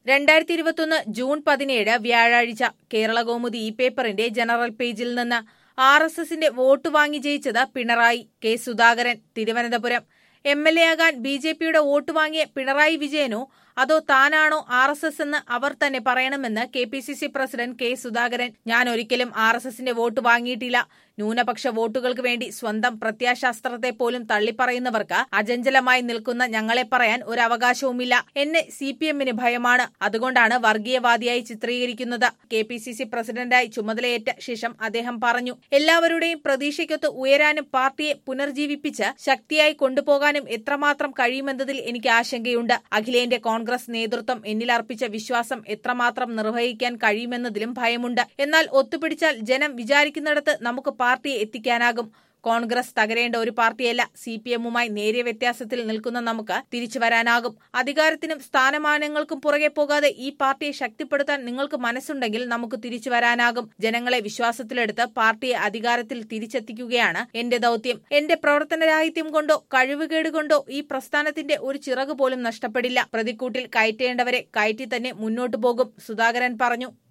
രണ്ടായിരത്തി ഇരുപത്തൊന്ന് ജൂൺ പതിനേഴ് വ്യാഴാഴ്ച കേരള കൗമുദി ഈ പേപ്പറിന്റെ ജനറൽ പേജിൽ നിന്ന് ആർ എസ് എസിന്റെ വോട്ട് വാങ്ങി ജയിച്ചത് Pinarayi K Sudhakaran Thiruvananthapuram M L A ആകാൻ ബി ജെ പിയുടെ വോട്ട് വാങ്ങിയ പിണറായി വിജയനോ അതോ താനാണോ ആർ എസ് എസ് എന്ന് അവർ തന്നെ പറയണമെന്ന് K P C C president K Sudhakaran ഞാൻ ഒരിക്കലും ആർ എസ് എസിന്റെ വോട്ട് വാങ്ങിയിട്ടില്ല ന്യൂനപക്ഷ വോട്ടുകൾക്ക് വേണ്ടി സ്വന്തം പ്രത്യാശാസ്ത്രത്തെ പോലും തള്ളിപ്പറയുന്നവർക്ക് അജഞ്ചലമായി നിൽക്കുന്ന ഞങ്ങളെ പറയാൻ ഒരു അവകാശവുമില്ല എന്നെ സി പി എമ്മിന് ഭയമാണ് അതുകൊണ്ടാണ് വർഗീയവാദിയായി ചിത്രീകരിക്കുന്നത് കെ പി സി സി പ്രസിഡന്റായി ചുമതലയേറ്റ ശേഷം അദ്ദേഹം പറഞ്ഞു എല്ലാവരുടെയും പ്രതീക്ഷയ്ക്കൊത്ത് ഉയരാനും പാർട്ടിയെ പുനർജീവിപ്പിച്ച് ശക്തിയായി കൊണ്ടുപോകാനും എത്രമാത്രം കഴിയുമെന്നതിൽ എനിക്ക് ആശങ്കയുണ്ട് അഖിലേന്ത്യാ കോൺഗ്രസ് നേതൃത്വം എന്നിൽ അർപ്പിച്ച വിശ്വാസം എത്രമാത്രം നിർവഹിക്കാൻ കഴിയുമെന്നതിലും ഭയമുണ്ട് എന്നാൽ ഒത്തുപിടിച്ചാൽ ജനം വിചാരിക്കുന്നിടത്ത് നമുക്ക് പാർട്ടിയെ എത്തിക്കാനാകും കോൺഗ്രസ് തകരേണ്ട ഒരു പാർട്ടിയല്ല സി പി എമ്മുമായി നേരിയ വ്യത്യാസത്തിൽ നിൽക്കുന്ന നമുക്ക് തിരിച്ചു വരാനാകും അധികാരത്തിനും സ്ഥാനമാനങ്ങൾക്കും പുറകെ പോകാതെ ഈ പാർട്ടിയെ ശക്തിപ്പെടുത്താൻ നിങ്ങൾക്ക് മനസ്സുണ്ടെങ്കിൽ നമുക്ക് തിരിച്ചു വരാനാകും ജനങ്ങളെ വിശ്വാസത്തിലെടുത്ത് പാർട്ടിയെ അധികാരത്തിൽ തിരിച്ചെത്തിക്കുകയാണ് എന്റെ ദൌത്യം എന്റെ പ്രവർത്തനരാഹിത്യം കൊണ്ടോ കഴിവുകേട് കൊണ്ടോ ഈ പ്രസ്ഥാനത്തിന്റെ ഒരു ചിറക് പോലും നഷ്ടപ്പെടില്ല പ്രതിക്കൂട്ടിൽ കയറ്റേണ്ടവരെ കയറ്റി തന്നെ മുന്നോട്ടു പോകും സുധാകരൻ പറഞ്ഞു